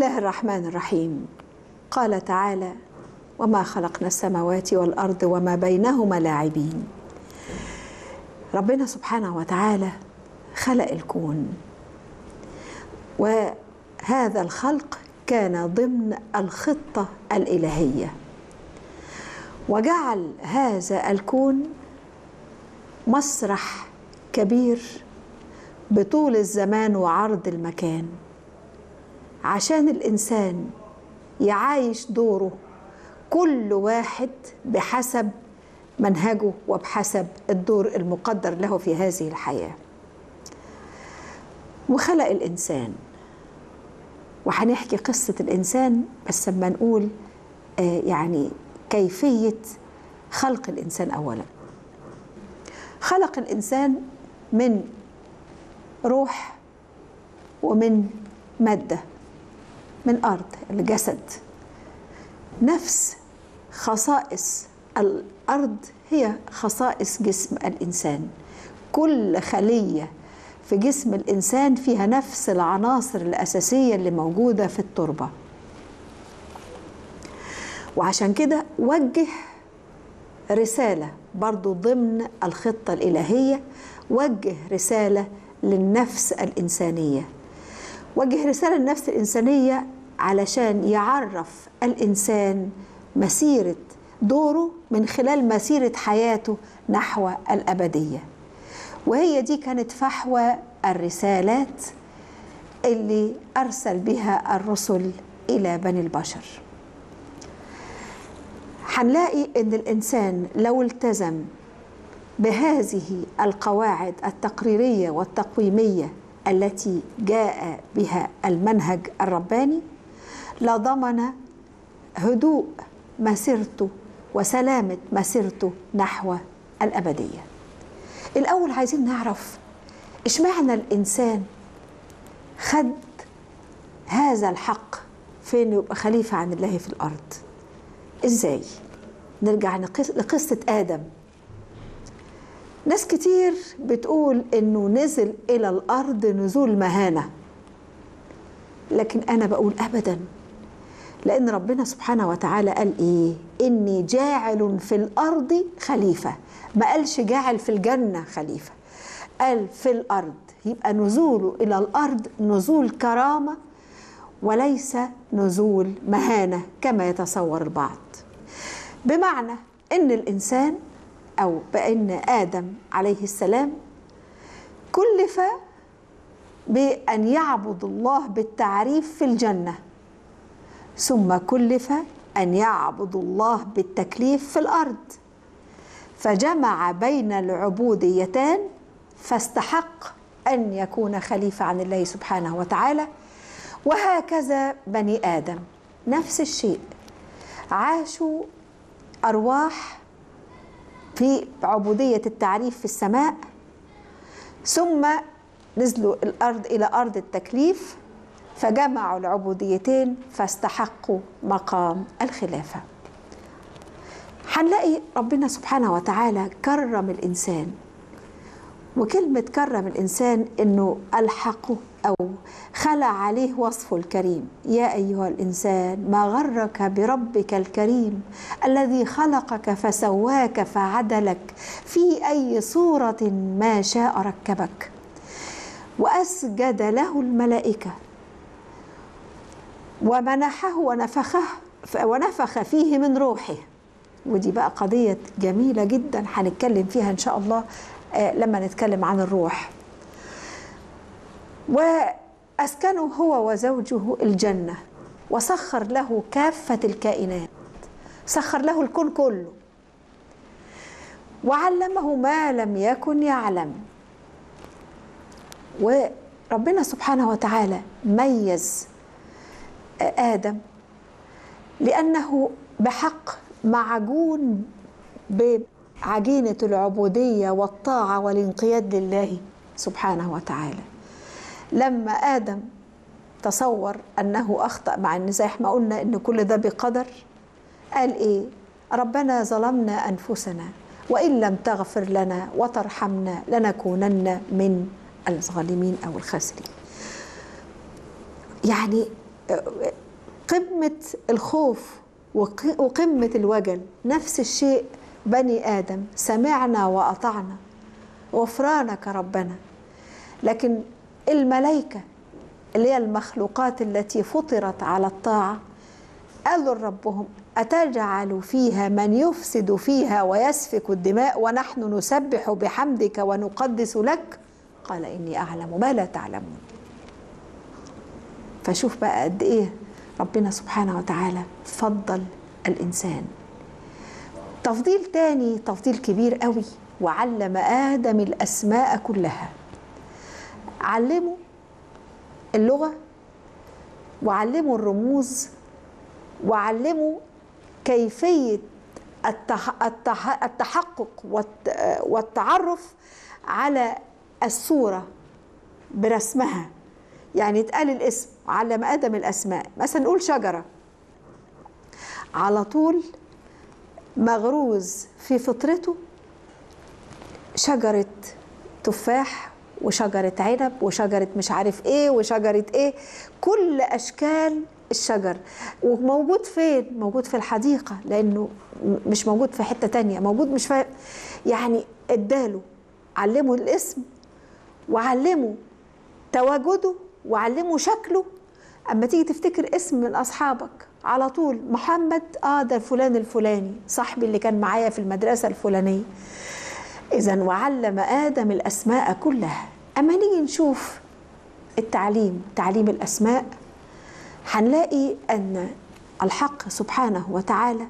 الله الرحمن الرحيم قال تعالى وما خلقنا السماوات والارض وما بينهما لاعبين ربنا سبحانه وتعالى خلق الكون وهذا الخلق كان ضمن الخطه الالهيه وجعل هذا الكون مسرح كبير بطول الزمان وعرض المكان عشان الانسان يعايش دوره كل واحد بحسب منهجه وبحسب الدور المقدر له في هذه الحياه وخلق الانسان وهنحكي قصه الانسان بس لما نقول آه يعني كيفيه خلق الانسان اولا خلق الانسان من روح ومن ماده من ارض الجسد نفس خصائص الارض هي خصائص جسم الانسان كل خليه في جسم الانسان فيها نفس العناصر الاساسيه اللي موجوده في التربه وعشان كده وجه رساله برضو ضمن الخطه الالهيه وجه رساله للنفس الانسانيه وجه رساله للنفس الانسانيه علشان يعرف الانسان مسيره دوره من خلال مسيره حياته نحو الابديه وهي دي كانت فحوى الرسالات اللي ارسل بها الرسل الى بني البشر هنلاقي ان الانسان لو التزم بهذه القواعد التقريريه والتقويميه التي جاء بها المنهج الرباني لضمن هدوء مسيرته وسلامه مسيرته نحو الابديه الاول عايزين نعرف اشمعنى الانسان خد هذا الحق في انه يبقى خليفه عن الله في الارض ازاي نرجع لقصه ادم ناس كتير بتقول انه نزل الى الارض نزول مهانه لكن انا بقول ابدا لان ربنا سبحانه وتعالى قال ايه اني جاعل في الارض خليفه ما قالش جاعل في الجنه خليفه قال في الارض يبقى نزوله الى الارض نزول كرامه وليس نزول مهانه كما يتصور البعض بمعنى ان الانسان او بان ادم عليه السلام كلف بان يعبد الله بالتعريف في الجنه ثم كلف ان يعبد الله بالتكليف في الارض فجمع بين العبوديتان فاستحق ان يكون خليفه عن الله سبحانه وتعالى وهكذا بني ادم نفس الشيء عاشوا ارواح في عبوديه التعريف في السماء ثم نزلوا الارض الى ارض التكليف فجمعوا العبوديتين فاستحقوا مقام الخلافه هنلاقي ربنا سبحانه وتعالى كرم الانسان وكلمة كرم الإنسان إنه ألحقه أو خلع عليه وصفه الكريم يا أيها الإنسان ما غرك بربك الكريم الذي خلقك فسواك فعدلك في أي صورة ما شاء ركبك وأسجد له الملائكة ومنحه ونفخه ونفخ فيه من روحه ودي بقى قضية جميلة جدا هنتكلم فيها إن شاء الله لما نتكلم عن الروح وأسكنه هو وزوجه الجنة وسخر له كافة الكائنات سخر له الكون كله وعلمه ما لم يكن يعلم وربنا سبحانه وتعالى ميز آدم لأنه بحق معجون بعجينة العبودية والطاعة والانقياد لله سبحانه وتعالى لما آدم تصور أنه أخطأ مع إن زي ما قلنا إن كل ده بقدر قال إيه ربنا ظلمنا أنفسنا وإن لم تغفر لنا وترحمنا لنكونن من الظالمين أو الخاسرين يعني قمة الخوف وقمة الوجل نفس الشيء بني آدم سمعنا وأطعنا غفرانك ربنا لكن الملائكة اللي هي المخلوقات التي فطرت على الطاعة قالوا لربهم أتجعل فيها من يفسد فيها ويسفك الدماء ونحن نسبح بحمدك ونقدس لك قال إني أعلم ما لا تعلمون فشوف بقى قد إيه ربنا سبحانه وتعالى فضل الإنسان تفضيل تاني تفضيل كبير قوي وعلم آدم الأسماء كلها علمه اللغة وعلمه الرموز وعلمه كيفية التحقق والتعرف على الصورة برسمها يعني اتقال الاسم علم آدم الأسماء مثلا نقول شجرة على طول مغروز في فطرته شجرة تفاح وشجرة عنب وشجرة مش عارف ايه وشجرة ايه كل اشكال الشجر وموجود فين موجود في الحديقة لانه مش موجود في حتة تانية موجود مش في يعني اداله علمه الاسم وعلمه تواجده وعلمه شكله اما تيجي تفتكر اسم من اصحابك على طول محمد اه ده فلان الفلاني صاحبي اللي كان معايا في المدرسة الفلانية إذا وعلم آدم الأسماء كلها أما نيجي نشوف التعليم تعليم الأسماء هنلاقي أن الحق سبحانه وتعالى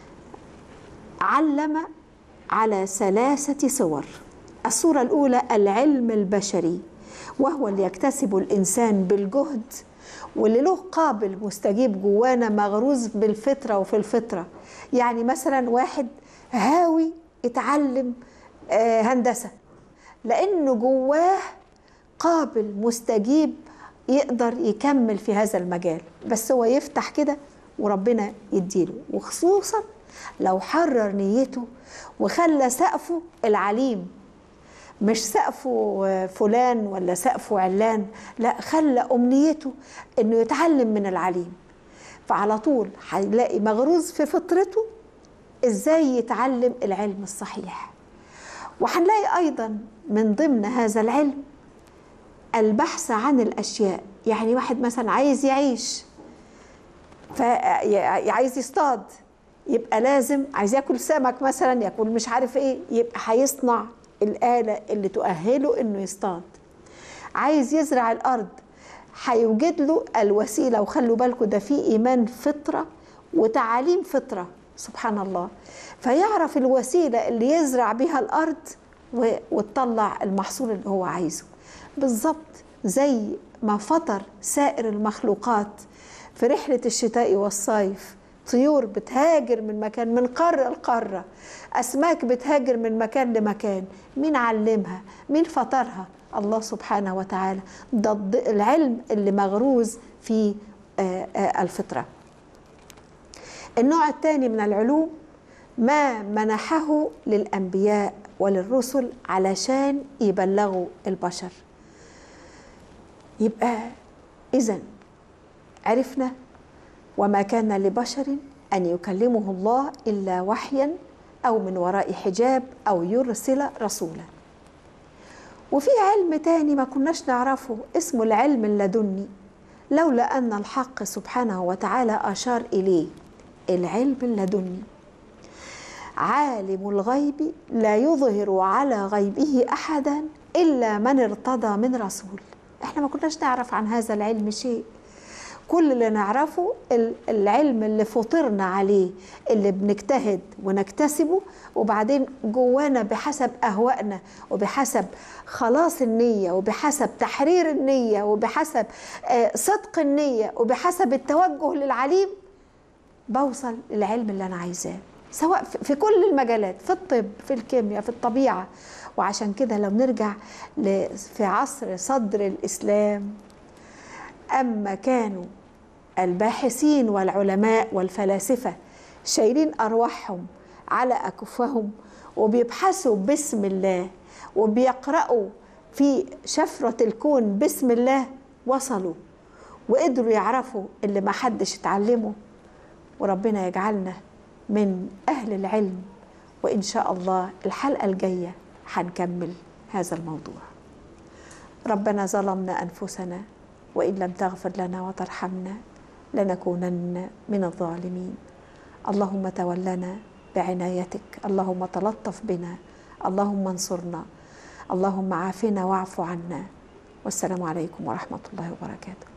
علم على ثلاثة صور الصورة الأولى العلم البشري وهو اللي يكتسبه الإنسان بالجهد واللي له قابل مستجيب جوانا مغروز بالفطرة وفي الفطرة يعني مثلا واحد هاوي اتعلم هندسة لأنه جواه قابل مستجيب يقدر يكمل في هذا المجال بس هو يفتح كده وربنا يديله وخصوصا لو حرر نيته وخلى سقفه العليم مش سقفه فلان ولا سقفه علان لا خلى أمنيته إنه يتعلم من العليم فعلى طول هيلاقي مغروز في فطرته إزاي يتعلم العلم الصحيح وهنلاقي ايضا من ضمن هذا العلم البحث عن الاشياء يعني واحد مثلا عايز يعيش فعايز يصطاد يبقى لازم عايز ياكل سمك مثلا ياكل مش عارف ايه يبقى هيصنع الآلة اللي تؤهله انه يصطاد عايز يزرع الارض هيوجد له الوسيلة وخلوا بالكم ده في ايمان فطرة وتعاليم فطرة سبحان الله فيعرف الوسيلة اللي يزرع بها الأرض وتطلع المحصول اللي هو عايزه بالظبط زي ما فطر سائر المخلوقات في رحلة الشتاء والصيف طيور بتهاجر من مكان من قارة لقارة أسماك بتهاجر من مكان لمكان مين علمها مين فطرها الله سبحانه وتعالى ده العلم اللي مغروز في الفطرة النوع الثاني من العلوم ما منحه للانبياء وللرسل علشان يبلغوا البشر يبقى اذا عرفنا وما كان لبشر ان يكلمه الله الا وحيا او من وراء حجاب او يرسل رسولا وفي علم تاني ما كناش نعرفه اسمه العلم اللدني لولا ان الحق سبحانه وتعالى اشار اليه العلم اللدني عالم الغيب لا يظهر على غيبه احدا الا من ارتضى من رسول احنا ما كناش نعرف عن هذا العلم شيء كل اللي نعرفه العلم اللي فطرنا عليه اللي بنجتهد ونكتسبه وبعدين جوانا بحسب اهوائنا وبحسب خلاص النيه وبحسب تحرير النيه وبحسب صدق النيه وبحسب التوجه للعليم بوصل للعلم اللي انا عايزاه سواء في كل المجالات في الطب في الكيمياء في الطبيعه وعشان كده لو نرجع في عصر صدر الاسلام اما كانوا الباحثين والعلماء والفلاسفه شايلين ارواحهم على اكفهم وبيبحثوا باسم الله وبيقرأوا في شفرة الكون بسم الله وصلوا وقدروا يعرفوا اللي ما حدش اتعلمه وربنا يجعلنا من أهل العلم وإن شاء الله الحلقة الجاية هنكمل هذا الموضوع ربنا ظلمنا أنفسنا وإن لم تغفر لنا وترحمنا لنكونن من الظالمين اللهم تولنا بعنايتك اللهم تلطف بنا اللهم انصرنا اللهم عافنا واعف عنا والسلام عليكم ورحمة الله وبركاته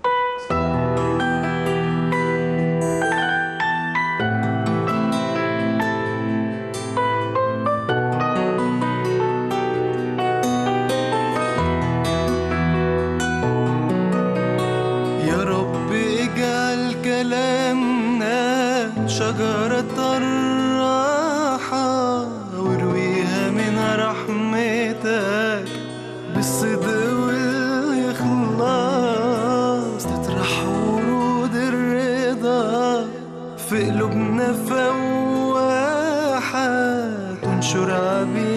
يا رب اجعل كلامنا شجرة الراحة وارويها من رحمتك بالصدق والإخلاص تطرح ورود الرضا في قلوبنا فواحة تنشر عبيد